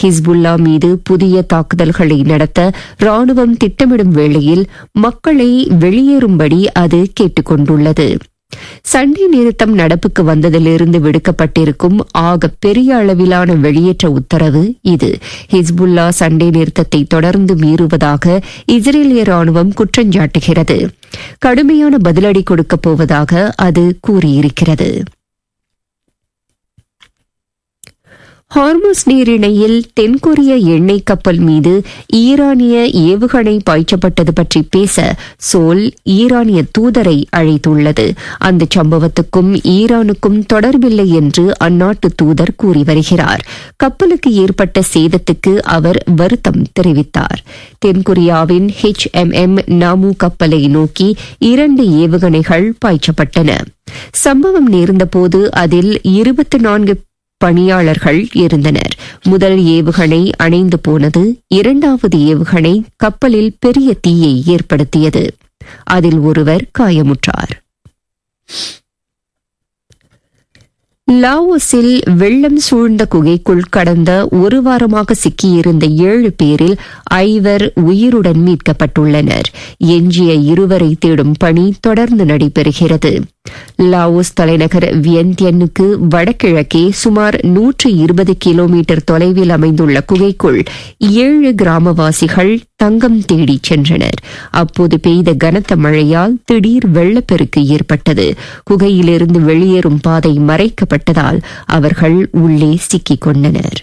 Hezbollah மீது புதிய தாக்குதல்களை நடத்த ராணுவம் திட்டமிடும் வேளையில் மக்களை வெளியேறும்படி அது கேட்டுக் கொண்டுள்ளது சண்டை நிறுத்தம் நடப்புக்கு வந்ததிலிருந்து விடுக்கப்பட்டிருக்கும் ஆக பெரிய அளவிலான வெளியேற்ற உத்தரவு இது ஹிஸ்புல்லா சண்டை நிறுத்தத்தை தொடர்ந்து மீறுவதாக இஸ்ரேலிய ராணுவம் குற்றஞ்சாட்டுகிறது கடுமையான பதிலடி கொடுக்கப் போவதாக அது கூறியிருக்கிறது ஹார்முஸ் நீரிணையில் தென்கொரிய எண்ணெய் கப்பல் மீது ஈரானிய ஏவுகணை பாய்ச்சப்பட்டது பற்றி பேச சோல் ஈரானிய தூதரை அழைத்துள்ளது அந்த சம்பவத்துக்கும் ஈரானுக்கும் தொடர்பில்லை என்று அந்நாட்டு தூதர் கூறி வருகிறார் கப்பலுக்கு ஏற்பட்ட சேதத்துக்கு அவர் வருத்தம் தெரிவித்தார் தென்கொரியாவின் ஹெச் எம் எம் நாமு கப்பலை நோக்கி இரண்டு ஏவுகணைகள் பாய்ச்சப்பட்டன சம்பவம் நேர்ந்தபோது அதில் இருபத்தி நான்கு பணியாளர்கள் இருந்தனர் முதல் ஏவுகணை அணைந்து போனது இரண்டாவது ஏவுகணை கப்பலில் பெரிய தீயை ஏற்படுத்தியது அதில் ஒருவர் காயமுற்றார் லாவோஸில் வெள்ளம் சூழ்ந்த குகைக்குள் கடந்த ஒரு வாரமாக சிக்கியிருந்த ஏழு பேரில் ஐவர் உயிருடன் மீட்கப்பட்டுள்ளனர் எஞ்சிய இருவரை தேடும் பணி தொடர்ந்து நடைபெறுகிறது லாவோஸ் தலைநகர் வியன்டியனுக்கு வடகிழக்கே சுமார் நூற்று இருபது கிலோமீட்டர் தொலைவில் அமைந்துள்ள குகைக்குள் ஏழு கிராமவாசிகள் தங்கம் தேடி சென்றனர் அப்போது பெய்த கனத்த மழையால் திடீர் வெள்ளப்பெருக்கு ஏற்பட்டது குகையிலிருந்து வெளியேறும் பாதை மறைக்கப்பட்டதால் அவர்கள் உள்ளே சிக்கிக் கொண்டனர்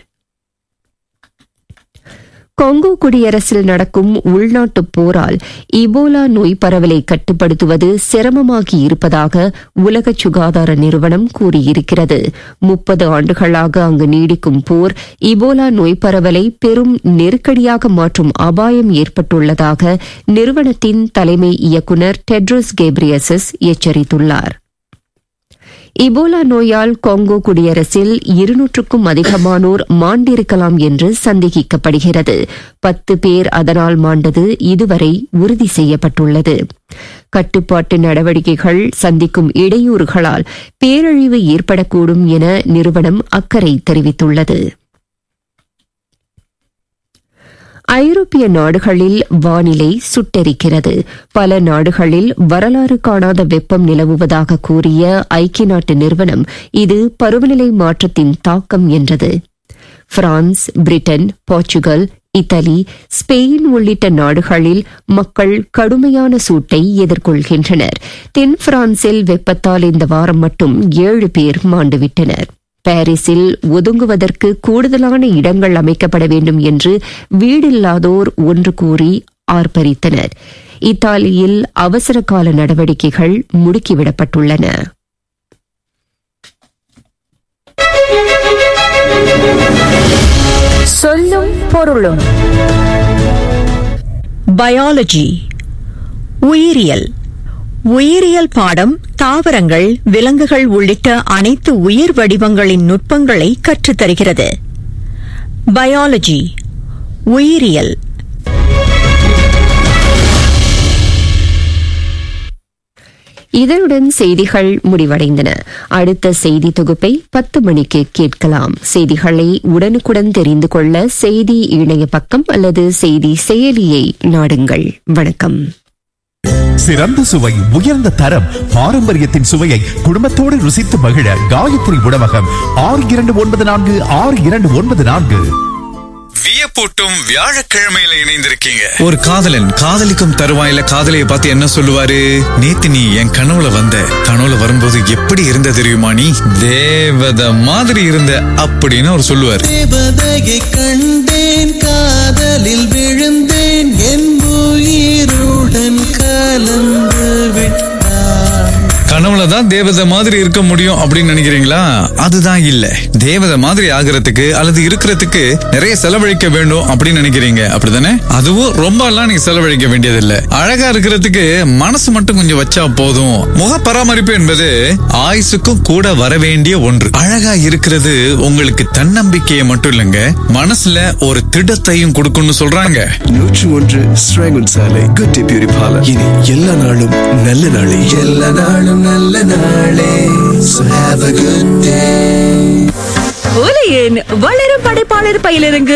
கொங்கோ குடியரசில் நடக்கும் உள்நாட்டு போரால் இபோலா நோய் பரவலை கட்டுப்படுத்துவது சிரமமாகி இருப்பதாக உலக சுகாதார நிறுவனம் கூறியிருக்கிறது முப்பது ஆண்டுகளாக அங்கு நீடிக்கும் போர் இபோலா நோய் பரவலை பெரும் நெருக்கடியாக மாற்றும் அபாயம் ஏற்பட்டுள்ளதாக நிறுவனத்தின் தலைமை இயக்குநர் டெட்ரோஸ் கேப்ரியசஸ் எச்சரித்துள்ளார் இபோலா நோயால் கொங்கோ குடியரசில் இருநூற்றுக்கும் அதிகமானோர் மாண்டிருக்கலாம் என்று சந்தேகிக்கப்படுகிறது பத்து பேர் அதனால் மாண்டது இதுவரை உறுதி செய்யப்பட்டுள்ளது கட்டுப்பாட்டு நடவடிக்கைகள் சந்திக்கும் இடையூறுகளால் பேரழிவு ஏற்படக்கூடும் என நிறுவனம் அக்கறை தெரிவித்துள்ளது ஐரோப்பிய நாடுகளில் வானிலை சுட்டெரிக்கிறது பல நாடுகளில் வரலாறு காணாத வெப்பம் நிலவுவதாக கூறிய ஐக்கிய நாட்டு நிறுவனம் இது பருவநிலை மாற்றத்தின் தாக்கம் என்றது France Britain Portugal Italy Spain உள்ளிட்ட நாடுகளில் மக்கள் கடுமையான சூட்டை எதிர்கொள்கின்றனர் தென் பிரான்சில் வெப்பத்தால் இந்த வாரம் மட்டும் ஏழு பேர் மாண்டுவிட்டனர் பாரிஸில் ஒதுங்குவதற்கு கூடுதலான இடங்கள் அமைக்கப்பட வேண்டும் என்று வீடில்லாதோர் ஒன்று கூறி ஆர்ப்பரித்தனர் இத்தாலியில் அவசர கால நடவடிக்கைகள் முடுக்கிவிடப்பட்டுள்ளன சொல்லும் பொருளும் பயாலஜி உயிரியல் உயிரியல் பாடம் தாவரங்கள் விலங்குகள் உள்ளிட்ட அனைத்து உயிர் வடிவங்களின் நுட்பங்களை கற்றுத்தருகிறது பயாலஜி உயிரியல் இதனுடன் செய்திகள் முடிவடைந்தன அடுத்த செய்தி தொகுப்பை பத்து மணிக்கு கேட்கலாம் செய்திகளை உடனுக்குடன் தெரிந்து கொள்ள செய்தி இணைய பக்கம் அல்லது செய்தி செயலியை நாடுங்கள் வணக்கம் சிறந்த சுவை உயர்ந்த தரம் பாரம்பரியத்தின் சுவையை குடும்பத்தோடு ருசித்து மகிழ காயத்ரி உணவகம் ஆறு இரண்டு ஒன்பது நான்கு ஆறு இரண்டு ஒன்பது நான்கு வியப்பூட்டும் வியாழக்கிழமையில இணைந்திருக்கீங்க ஒரு காதலன் காதலிக்கும் தருவாயில காதலிய பார்த்து என்ன சொல்லுவாரு நேத்து நீ என் கனவுல வந்த கனவுல வரும்போது எப்படி இருந்த தெரியுமா நீ தேவத மாதிரி இருந்த அப்படின்னு அவர் சொல்லுவார் தேவதையை கண்டேன் காதலில் விழுந்தேன் என் உயிருடன் கலந்து விட்டான் கனவுல தான் தேவதை மாதிரி இருக்க முடியும் அப்படின்னு நினைக்கிறீங்களா அதுதான் இல்ல தேவதை மாதிரி ஆகிறதுக்கு அல்லது இருக்கிறதுக்கு நிறைய செலவழிக்க வேண்டும் அப்படின்னு நினைக்கிறீங்க அப்படிதானே அதுவும் ரொம்ப எல்லாம் நீங்க செலவழிக்க வேண்டியதில்ல அழகா இருக்கிறதுக்கு மனசு மட்டும் கொஞ்சம் வச்சா போதும் முக பராமரிப்பு என்பது ஆயுசுக்கும் கூட வர வேண்டிய ஒன்று அழகா இருக்கிறது உங்களுக்கு தன்னம்பிக்கையை மட்டும் இல்லைங்க மனசுல ஒரு திடத்தையும் கொடுக்கும்னு சொல்றாங்க நூற்று ஒன்று ஸ்ராங்கன் சாலை குட்டி பியூரி பார்லர் இனி எல்லா நாளும் நல்ல நாளே எல்லா நாளும் நல்ல நாளே So have a good day உலகின் வளரும் படைப்பாளர் பயிலிறங்கு